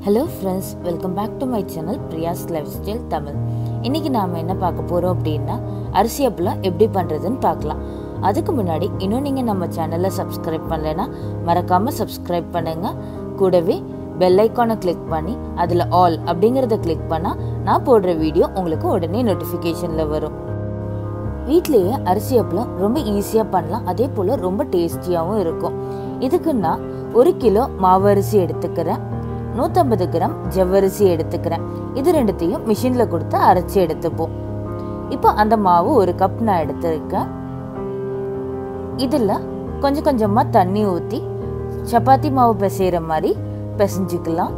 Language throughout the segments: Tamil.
hello friends welcome back to my channel Priya's lifestyle Tamil இன்னைக்கு நாம் என்ன பார்க்க போகிறோம் அப்படின்னா அரிசி அப்பளம் எப்படி பண்ணுறதுன்னு பார்க்கலாம் அதுக்கு முன்னாடி இன்னும் நீங்கள் நம்ம சேனலை சப்ஸ்கிரைப் பண்ணலைன்னா மறக்காமல் சப்ஸ்கிரைப் பண்ணுங்க கூடவே பெல் ஐக்கானை கிளிக் பண்ணி அதில் ஆல் அப்படிங்கிறத கிளிக் பண்ணால் நான் போடுற வீடியோ உங்களுக்கு உடனே நோட்டிஃபிகேஷனில் வரும் வீட்லேயே அரிசி அப்பளம் ரொம்ப ஈஸியாக பண்ணலாம் அதே போல் ரொம்ப டேஸ்டியாகவும் இருக்கும் இதுக்கு நான் ஒரு கிலோ மாவு அரிசி எடுத்துக்கிறேன் நூற்றம்பது கிராம் ஜவ்வரிசி எடுத்துக்கிறேன் இது ரெண்டுத்தையும் மிஷினில் கொடுத்து அரைச்சி எடுத்துப்போம் இப்போ அந்த மாவு ஒரு கப் நான் எடுத்திருக்கேன் இதில் கொஞ்சம் கொஞ்சமாக தண்ணி ஊற்றி சப்பாத்தி மாவு பிசைகிற மாதிரி பிசைஞ்சிக்கலாம்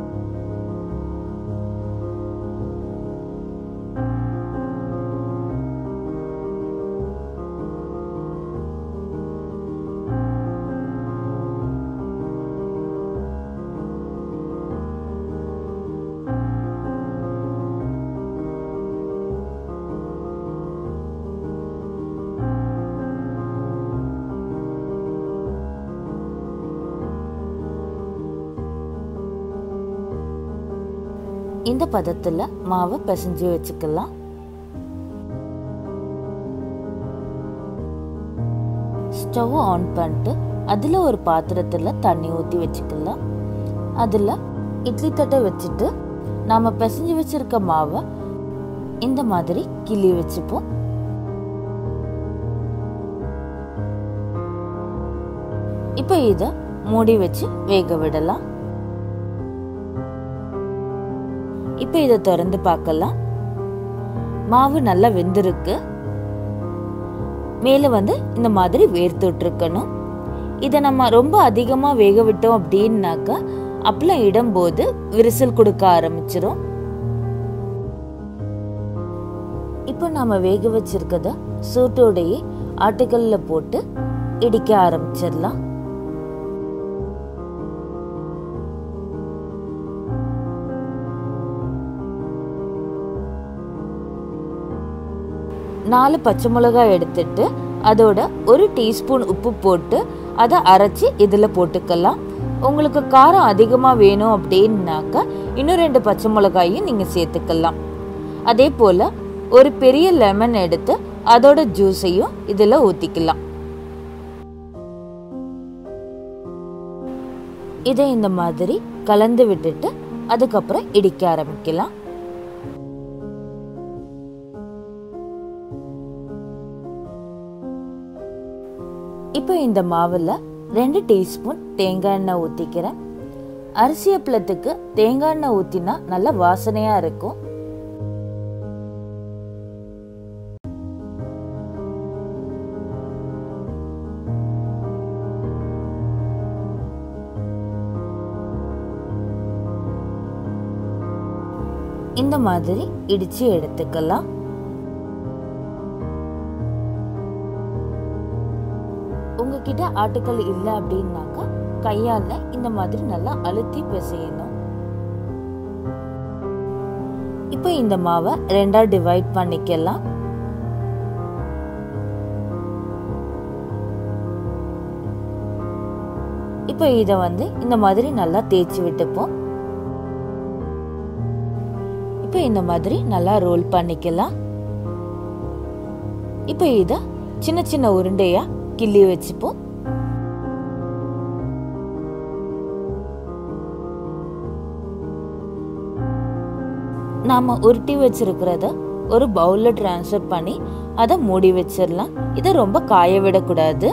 இந்த பதத்தில் மாவை பிசைஞ்சு வச்சுக்கலாம் ஸ்டவ் ஆன் பண்ணிட்டு அதில் ஒரு பாத்திரத்தில் தண்ணி ஊற்றி வச்சுக்கலாம் அதில் இட்லி தட்டை வச்சுட்டு நாம் பிசைஞ்சு வச்சிருக்க மாவை இந்த மாதிரி கிள்ளி வச்சுப்போம் இப்போ இதை மூடி வச்சு வேக விடலாம் இப்போ இதை திறந்து பார்க்கலாம் மாவு நல்லா வெந்திருக்கு மேலே வந்து இந்த மாதிரி வேர்த்துட்டு இருக்கணும் இதை நம்ம ரொம்ப அதிகமாக வேக விட்டோம் அப்படின்னாக்கா அப்பளம் இடும்போது விரிசல் கொடுக்க ஆரம்பிச்சிரும் இப்போ நாம வேக வச்சிருக்கத சூட்டோடையே ஆட்டுக்கல்ல போட்டு இடிக்க ஆரம்பிச்சிடலாம் நாலு பச்சை மிளகாய் எடுத்துட்டு அதோட ஒரு டீஸ்பூன் உப்பு போட்டு அதை அரைச்சி இதில் போட்டுக்கலாம் உங்களுக்கு காரம் அதிகமாக வேணும் அப்படின்னாக்கா இன்னும் ரெண்டு பச்சை மிளகாயும் நீங்கள் சேர்த்துக்கலாம் அதே போல் ஒரு பெரிய லெமன் எடுத்து அதோட ஜூஸையும் இதில் ஊற்றிக்கலாம் இதை இந்த மாதிரி கலந்து விட்டுட்டு அதுக்கப்புறம் இடிக்க ஆரம்பிக்கலாம் இப்போ இந்த மாவில் ரெண்டு டீஸ்பூன் தேங்காய் எண்ணெய் ஊற்றிக்கிறேன் அரிசி அப்பளத்துக்கு தேங்காய் எண்ணெய் ஊற்றினா நல்ல வாசனையாக இருக்கும் இந்த மாதிரி இடிச்சு எடுத்துக்கலாம் உங்ககிட்ட ஆட்டுக்கல் இல்லை அப்படின்னாக்கா கையால இந்த மாதிரி நல்லா அழுத்தி பிசையணும் இப்போ இந்த மாவை ரெண்டா டிவைட் பண்ணிக்கலாம் இப்போ இதை வந்து இந்த மாதிரி நல்லா தேய்ச்சி விட்டுப்போம் இப்போ இந்த மாதிரி நல்லா ரோல் பண்ணிக்கலாம் இப்போ இதை சின்ன சின்ன உருண்டையா கிள்ளி வச்சுப்போம் நாம உருட்டி வச்சிருக்கிறத ஒரு பவுல்ல டிரான்ஸ்ஃபர் பண்ணி அதை மூடி வச்சிடலாம் இதை ரொம்ப காய விடக்கூடாது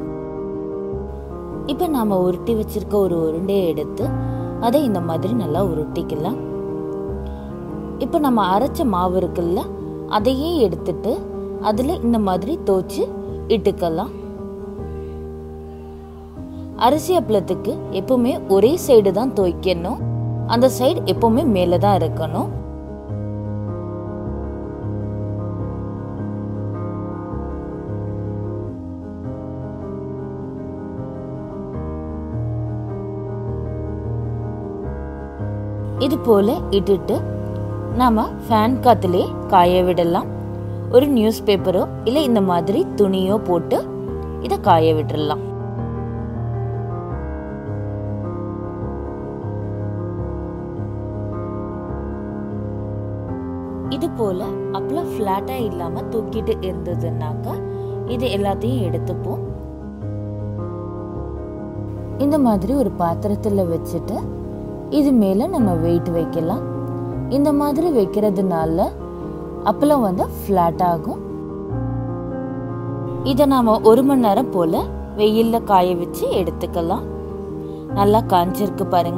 இப்போ நாம உருட்டி வச்சிருக்க ஒரு உருண்டையை எடுத்து அதை இந்த மாதிரி நல்லா உருட்டிக்கலாம் இப்போ நம்ம அரைச்ச மாவு இருக்குல்ல அதையே எடுத்துட்டு அதில் இந்த மாதிரி தோச்சு இட்டுக்கலாம் அரிசி அப்பளத்துக்கு எப்பவுமே ஒரே சைடு தான் துவைக்கணும் அந்த சைடு எப்பவுமே மேலே தான் இருக்கணும் இது போல இட்டுட்டு நாம ஃபேன் காத்துலே காய விடலாம் ஒரு நியூஸ் பேப்பரோ இல்லை இந்த மாதிரி துணியோ போட்டு இதை காய விட்டுறலாம் இது போல் அப்பளம் ஃப்ளாட்டாக இல்லாமல் தூக்கிட்டு இருந்ததுன்னாக்கா இது எல்லாத்தையும் எடுத்துப்போம் இந்த மாதிரி ஒரு பாத்திரத்தில் வச்சுட்டு இது மேலே நம்ம வெயிட் வைக்கலாம் இந்த மாதிரி வைக்கிறதுனால அப்பளம் வந்து ஃப்ளாட் ஆகும் இதை நாம் ஒரு மணி நேரம் போல் வெயிலில் காய வச்சு எடுத்துக்கலாம் நல்லா காஞ்சிருக்கு பாருங்க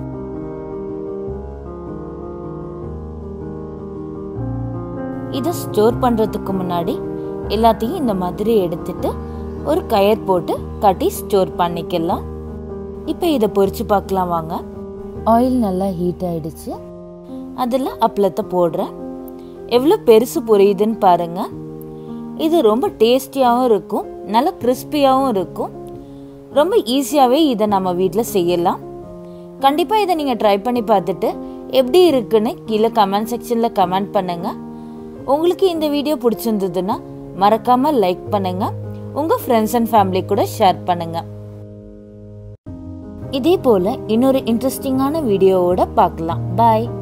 இதை ஸ்டோர் பண்ணுறதுக்கு முன்னாடி எல்லாத்தையும் இந்த மாதிரி எடுத்துட்டு ஒரு கயர் போட்டு கட்டி ஸ்டோர் பண்ணிக்கலாம் இப்போ இதை பொரிச்சு பார்க்கலாம் வாங்க ஆயில் நல்லா ஹீட் ஆயிடுச்சு அதில் அப்பளத்தை போடுறேன் எவ்வளோ பெருசு பொரியுதுன்னு பாருங்க இது ரொம்ப டேஸ்டியாகவும் இருக்கும் நல்லா கிறிஸ்பியாகவும் இருக்கும் ரொம்ப ஈஸியாகவே இதை நம்ம வீட்டில் செய்யலாம் கண்டிப்பாக இதை நீங்கள் ட்ரை பண்ணி பார்த்துட்டு எப்படி இருக்குன்னு கீழே கமெண்ட் செக்ஷனில் கமெண்ட் பண்ணுங்கள் உங்களுக்கு இந்த வீடியோ பிடிச்சிருந்ததுன்னா மறக்காமல் லைக் பண்ணுங்கள் உங்கள் ஃப்ரெண்ட்ஸ் அண்ட் ஃபேமிலி கூட ஷேர் பண்ணுங்கள் இதே போல் இன்னொரு இன்ட்ரெஸ்டிங்கான வீடியோவோட பார்க்கலாம் பாய்